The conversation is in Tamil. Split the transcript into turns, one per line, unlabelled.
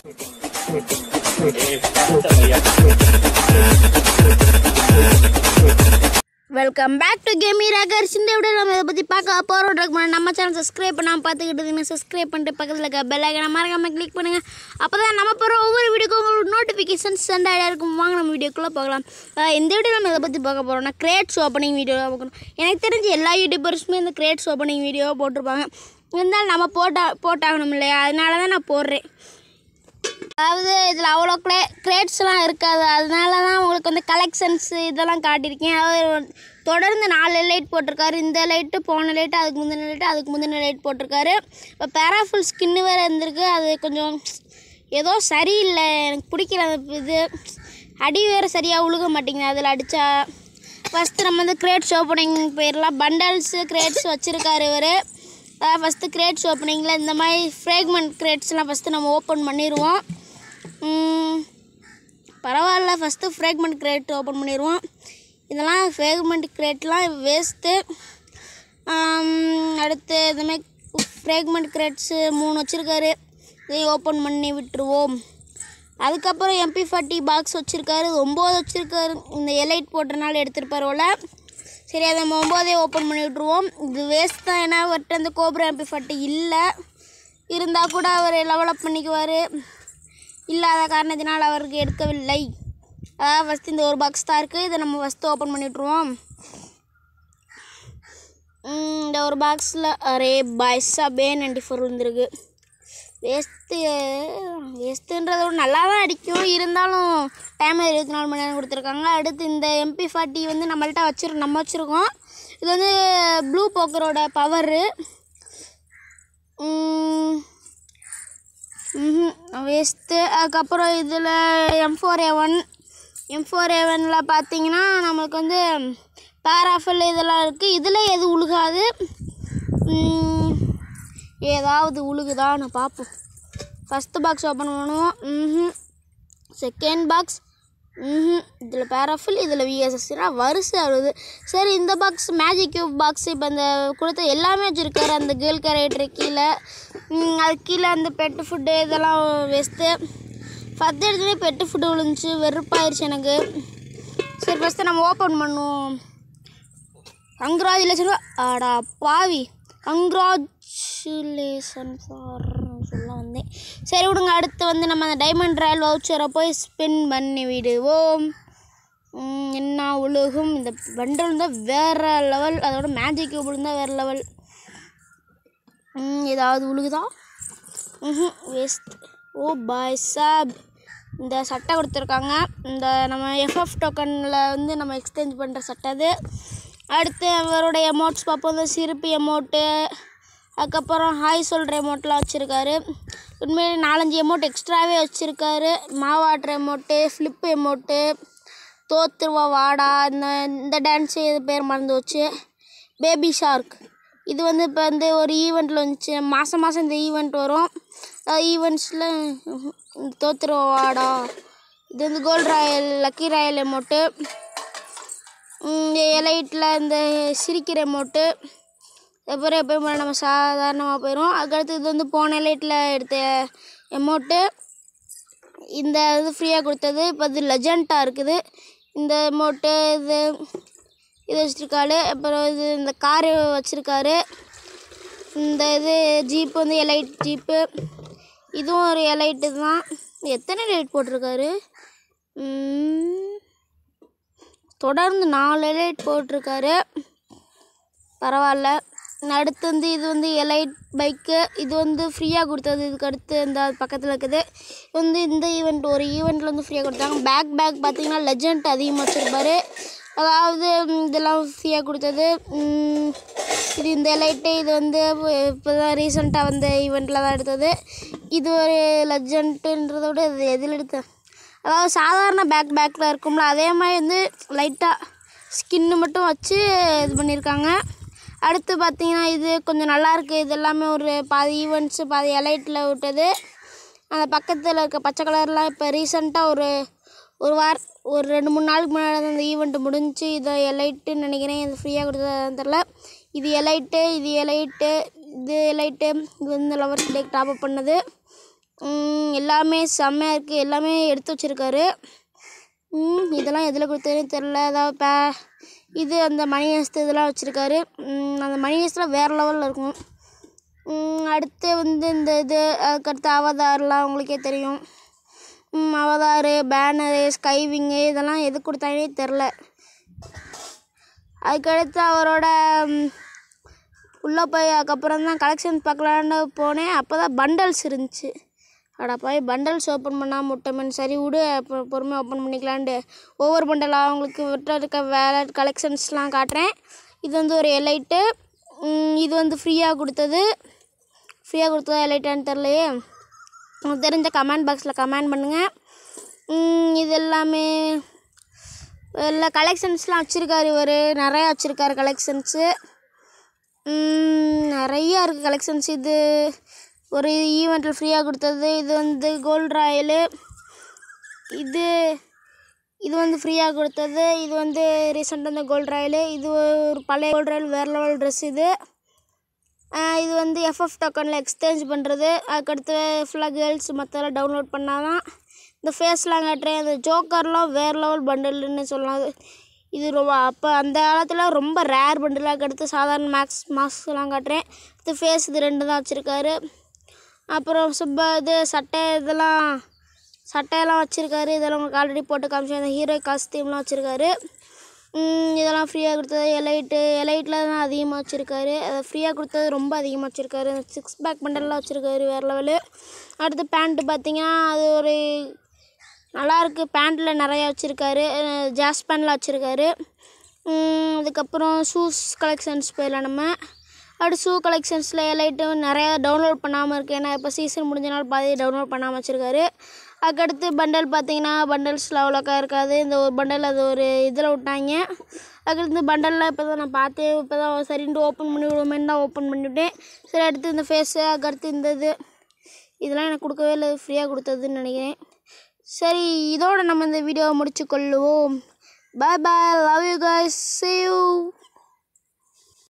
welcome back to game wreckers இந்த வீடியோ நம்ம இதை பற்றி பார்க்க போகிறோம் நம்ம சேனல் சப்ஸ்கிரைப் பண்ணாமல் பார்த்துக்கிட்டு இருந்தீங்கன்னா சப்ஸ்கிரைப் பண்ணிட்டு பக்கத்தில் இருக்க பெல் ஐக்கனை மறக்காமல் கிளிக் பண்ணுங்கள் அப்போ தான் நம்ம போகிற ஒவ்வொரு வீடியோக்கும் உங்களுக்கு நோட்டிஃபிகேஷன் சென்ட் ஆகிட்டே இருக்கும் வாங்க நம்ம வீடியோக்குள்ளே பார்க்கலாம் அஹ் இந்த வீடியோ நம்ம இதை பற்றி பார்க்க போகிறோம்னா கிரேட்ஸ் ஓப்பனிங் வீடியோ பார்க்கணும் எனக்கு தெரிஞ்சு எல்லா யூடியூபர்ஸுமே இந்த கிரேட்ஸ் ஓப்பனிங் வீடியோவை போட்டிருப்பாங்க இருந்தாலும் நம்ம போட்டா போட்டாகணும் இல்லையா அதனால தான் நான் போடுறேன் அதாவது இதில் அவ்வளோ க்ளே கிரேட்ஸ்லாம் இருக்காது அதனால தான் உங்களுக்கு வந்து கலெக்ஷன்ஸ் இதெல்லாம் காட்டியிருக்கேன் அவர் தொடர்ந்து நாலு லைட் போட்டிருக்காரு இந்த லைட்டு போன லைட்டு அதுக்கு முந்தின லைட்டு அதுக்கு முந்தின லைட் போட்டிருக்காரு இப்போ பேராஃபுல் ஸ்கின்னு வேறு இருந்திருக்கு அது கொஞ்சம் ஏதோ சரியில்லை எனக்கு பிடிக்கல அந்த இது அடி வேறு சரியாக உழுக மாட்டேங்குது அதில் அடித்தா ஃபஸ்ட்டு நம்ம வந்து கிரேட்ஸ் ஓப்பனிங் போயிடலாம் பண்டல்ஸு கிரேட்ஸ் வச்சுருக்காரு இவர் ஃபஸ்ட்டு கிரேட்ஸ் ஓப்பனிங்கில் இந்த மாதிரி ஃப்ரேக்மெண்ட் கிரேட்ஸ்லாம் ஃபஸ்ட்டு நம்ம ஓப்பன் பண்ணிடுவோம் உம், பரவாயில்ல ஃபஸ்ட்டு ஃப்ரேக்மெண்ட் கிரேட் ஓப்பன் பண்ணிடுவோம் இதெல்லாம் ஃப்ரேக்மெண்ட் கிரேட்லாம் வேஸ்ட்டு அடுத்து இதுமாதிரி ஃப்ரேக்மெண்ட் கிரேட்ஸு மூணு வச்சுருக்காரு இதையும் ஓப்பன் பண்ணி விட்டுருவோம் அதுக்கப்புறம் எம்பி ஃபார்ட்டி பாக்ஸ் வச்சுருக்காரு ஒம்பது வச்சுருக்காரு இந்த எலைட் போட்டனால எடுத்துருப்பார் போல சரி அதை நம்ம ஒம்போதே ஓப்பன் பண்ணி விட்ருவோம் இது வேஸ்ட் தான் ஏன்னா அவர்கிட்ட அந்த கோப்ரா எம்பி ஃபார்ட்டி இல்லை இருந்தால் கூட அவர் லெவலப் பண்ணிக்குவார் இல்லாத காரணத்தினால் அவருக்கு எடுக்கவில்லை அதாவது ஃபஸ்ட்டு இந்த ஒரு பாக்ஸ் தான் இருக்குது இதை நம்ம ஃபஸ்ட்டு ஓப்பன் பண்ணி விட்ருவோம் ம், இந்த ஒரு பாக்ஸில் அரே பாய்ஸா பே நைன்டி ஃபோர் வந்துருக்கு வேஸ்ட்டு வேஸ்ட்டுன்றத விட நல்லா தான் அடிக்கும் இருந்தாலும் டைம் இருபத்தி நாலு மணி நேரம் கொடுத்துருக்காங்க அடுத்து இந்த எம்பி ஃபார்ட்டி வந்து நம்மள்ட்ட வச்சிரு நம்ம வச்சுருக்கோம் இது வந்து ப்ளூ போக்கரோட பவரு வேஸ்ட்டு அதுக்கப்புறம் இதில் M four A one M four ஏவனில் பார்த்தீங்கன்னா நம்மளுக்கு வந்து பேராஃபில் இதெல்லாம் இருக்குது இதில் எது உழுகாது உம், ஏதாவது உழுகுதான்னு பார்ப்போம் ஃபஸ்ட்டு பாக்ஸ் ஓப்பன் பண்ணுவோம் ம் செகண்ட் பாக்ஸ் ம் இதில் பேராஃபில் இதில் விஎஸ்எஸ்னா வரிசை வருது சரி இந்த பாக்ஸ் மேஜிக் கியூப் பாக்ஸ் இப்போ இந்த கொடுத்த எல்லாமே வச்சுருக்காரு அந்த கேர்ள் கேரக்டர் கீழே ம், அது கீழே அந்த பெட்டு ஃபுட்டு இதெல்லாம் வேஸ்ட்டு ஃபஸ்ட் எடுத்துகிட்டே பெட்டு ஃபுட்டு விழுந்துச்சு வெறுப்பாயிருச்சு எனக்கு சரி ஃபஸ்ட்டு நம்ம ஓப்பன் பண்ணுவோம் கங்க்ராச்சுலேஷன் ஆடா பாவி கங்க்ராச்சுலேஷன் ஃபார் சொல்ல வந்தேன் சரி விடுங்க அடுத்து வந்து நம்ம அந்த டைமண்ட் ராயல் வவுச்சரை போய் ஸ்பின் பண்ணி விடுவோம் உம், என்ன உலகம் இந்த பண்டல் தான் வேறு லெவல் அதோட மேஜிக் கியூப் தான் வேறு லெவல் ஏதாவது உழுகுதா ம் வேஸ்ட் ஓ பாய் சாப் இந்த சட்டை கொடுத்துருக்காங்க இந்த நம்ம எஃப்எஃப் டோக்கனில் வந்து நம்ம எக்ஸ்சேஞ்ச் பண்ணுற சட்டை அது அடுத்து அவருடைய எமௌண்ட்ஸ் பார்ப்போம் இந்த சிரிப்பு எமௌண்ட்டு அதுக்கப்புறம் ஹாய் சொல்கிற எமௌண்ட்லாம் வச்சுருக்காரு உண்மையிலே நாலஞ்சு எமௌண்ட் எக்ஸ்ட்ராவே வச்சுருக்காரு மாவாட்டுற எமௌண்ட்டு ஃப்ளிப் எமௌண்ட்டு தோத்துருவா வாடா இந்த இந்த டான்ஸு இது பேர் மறந்து வச்சு பேபி ஷார்க் இது வந்து இப்போ வந்து ஒரு ஈவெண்ட்டில் வந்துச்சு மாதம் மாதம் இந்த ஈவெண்ட் வரும் ஈவெண்ட்ஸில் தோத்துருவா வாடா இது வந்து gold royal lucky royal amount இந்த எலைட்டில் இந்த சிரிக்கிற எமௌண்ட்டு அப்புறம் எப்பயும் போல நம்ம சாதாரணமாக போயிடும் அதுக்கடுத்து இது வந்து போன எலைட்டில் எடுத்த எமௌண்ட்டு இந்த இது ஃப்ரீயாக கொடுத்தது இப்போ இது லெஜண்ட்டாக இருக்குது இந்த எமௌண்ட்டு இது இது வச்சுருக்காரு அப்புறம் இது இந்த காரு வச்சுருக்காரு இந்த இது ஜீப்பு வந்து எலைட் ஜீப்பு இதுவும் ஒரு எலைட்டு தான் எத்தனை லைட் போட்டிருக்காரு உம், தொடர்ந்து நாலு லைட் போட்டிருக்காரு பரவாயில்ல அடுத்து வந்து இது வந்து எலைட் பைக்கு இது வந்து ஃப்ரீயாக கொடுத்தது இதுக்கு அடுத்து இந்த பக்கத்தில் இருக்குது இது வந்து இந்த ஈவெண்ட் ஒரு ஈவெண்ட்டில் வந்து ஃப்ரீயாக கொடுத்தாங்க பேக் பேக் பார்த்தீங்கன்னா லெஜண்ட் அதிகமாக வச்சுருப்பாரு அதாவது ம், இதெல்லாம் ஃப்ரீயாக கொடுத்தது ம், இது இந்த லைட்டு இது வந்து இப்போ தான் ரீசெண்டாக வந்த ஈவெண்ட்டில் தான் எடுத்தது இது ஒரு லெஜண்ட்டுன்றத விட இது எதில் எடுத்தேன் அதாவது சாதாரண பேக் பேக்கில் இருக்கும்ல அதே மாதிரி வந்து லைட்டாக ஸ்கின்னு மட்டும் வச்சு இது பண்ணியிருக்காங்க அடுத்து பார்த்தீங்கன்னா இது கொஞ்சம் நல்லா இருக்கு இது எல்லாமே ஒரு பாதி ஈவெண்ட்ஸு பாதி எலைட்டில் விட்டது அந்த பக்கத்தில் இருக்க பச்சை கலர்லாம் இப்போ ரீசெண்டாக ஒரு ஒரு வார ஒரு ரெண்டு மூணு நாளுக்கு முன்னாடி தான் அந்த ஈவெண்ட் முடிஞ்சு இதை எலைட்டுன்னு நினைக்கிறேன் இது ஃப்ரீயாக கொடுத்தது தெரில இது எலைட்டு இது எலைட்டு இது எலைட்டு இது வந்து லவர்ஸ் டேக் டாப் அப் பண்ணது ம், எல்லாமே செம்மையாக இருக்குது எல்லாமே எடுத்து வச்சுருக்காரு ம், இதெல்லாம் எதில் கொடுத்ததுன்னு தெரில அதாவது பே இது அந்த மணி ஹேஸ்ட் இதெல்லாம் வச்சுருக்காரு அந்த மணி ஹேஸ்ட்லாம் வேறு லெவலில் இருக்கும் ம், அடுத்து வந்து இந்த இது அதுக்கடுத்து அவதார்லாம் உங்களுக்கே தெரியும் ம், அவதாரு பேனரு ஸ்கைவிங்கு இதெல்லாம் எது கொடுத்தாங்கன்னே தெரில அதுக்கடுத்து அவரோட ம், உள்ளே போய் அதுக்கப்புறம் தான் கலெக்ஷன் பார்க்கலான்னு போனேன் அப்போ தான் பண்டல்ஸ் இருந்துச்சு அடா போய் பண்டல்ஸ் ஓப்பன் பண்ணாமல் விட்டோமேன்னு சரி விடு அப்புறம் பொறுமையாக ஓப்பன் பண்ணிக்கலான்ட்டு ஒவ்வொரு பண்டலாக அவங்களுக்கு விட்ட இருக்க வேலை கலெக்ஷன்ஸ்லாம் காட்டுறேன் இது வந்து ஒரு எலைட்டு இது வந்து ஃப்ரீயாக கொடுத்தது ஃப்ரீயாக கொடுத்ததா எலைட்டான்னு தெரிலையே உங்களுக்கு தெரிஞ்ச கமெண்ட் பாக்ஸில் கமெண்ட் பண்ணுங்கள் இது எல்லாமே எல்லா கலெக்ஷன்ஸ்லாம் வச்சுருக்காரு இவர் நிறையா வச்சுருக்காரு கலெக்ஷன்ஸு நிறையா இருக்குது கலெக்ஷன்ஸ் இது ஒரு ஈவெண்ட்டில் ஃப்ரீயாக கொடுத்தது இது வந்து கோல்ட் ராயலு இது இது வந்து ஃப்ரீயாக கொடுத்தது இது வந்து ரீசெண்டாக இந்த கோல்ட் ராயலு இது ஒரு பழைய கோல்ட் ராயல் வேறு லெவல் ட்ரெஸ் இது ஆஹ் இது வந்து எஃப்எஃப் டோக்கனில் எக்ஸ்சேஞ்ச் பண்ணுறது அதுக்கடுத்து ஃபுல்லாக கேர்ள்ஸ் மற்றெல்லாம் டவுன்லோட் பண்ணால் தான் இந்த ஃபேஸ்லாம் காட்டுறேன் அந்த ஜோக்கர்லாம் வேறு லெவல் பண்டல்னு சொல்லலாம் அது இது ரொம்ப அப்போ அந்த காலத்தில் ரொம்ப ரேர் பண்டலாக அடுத்து சாதாரண மேக்ஸ் மாஸ்க்லாம் காட்டுறேன் இது ஃபேஸ் இது ரெண்டு தான் வச்சுருக்காரு அப்புறம் சுப்பா இது சட்டை இதெல்லாம் சட்டையெல்லாம் வச்சுருக்காரு இதெல்லாம் உங்களுக்கு ஆல்ரெடி போட்டு காமிச்சேன் அந்த ஹீரோ காஸ்டியூம்லாம் வச்சுருக்காரு இதெல்லாம் ஃப்ரீயாக கொடுத்தது எலைட்டு எலைட்டில் தான் அதிகமாக வச்சுருக்காரு அதை ஃப்ரீயாக கொடுத்தது ரொம்ப அதிகமாக வச்சுருக்காரு சிக்ஸ் பேக் பண்டல்லாம் வச்சுருக்காரு வேறு லெவலு அடுத்து பேண்ட்டு பார்த்தீங்கன்னா அது ஒரு நல்லாயிருக்கு பேண்ட்டில் நிறையா வச்சுருக்காரு ஜாஸ்பேனில் வச்சுருக்காரு அதுக்கப்புறம் ஷூஸ் கலெக்ஷன்ஸ் போயிடலாம் நம்ம அடுத்து ஷூ கலெக்ஷன்ஸில் எலைட்டு நிறையா டவுன்லோட் பண்ணாமல் இருக்குது ஏன்னா இப்போ சீசன் முடிஞ்சனால பாதி டவுன்லோட் பண்ணாமல் வச்சுருக்காரு அதுக்கடுத்து பண்டல் பார்த்தீங்கன்னா பண்டல்ஸில் அவ்வளோக்கா இருக்காது இந்த ஒரு பண்டல் அது ஒரு இதில் விட்டாங்க அதுக்கடுத்து பண்டலில் இப்போ தான் நான் பார்த்தேன் இப்போ தான் சரின்ட்டு ஓப்பன் பண்ணி விடுவோமேன்னு தான் ஓப்பன் பண்ணிவிட்டேன் சரி அடுத்து இந்த ஃபேஸு அதுக்கடுத்து இந்த இது இதெல்லாம் எனக்கு கொடுக்கவே இல்லை ஃப்ரீயாக கொடுத்ததுன்னு நினைக்கிறேன் சரி இதோட நம்ம இந்த வீடியோவை முடிச்சு கொள்ளுவோம் bye bye love you guys see you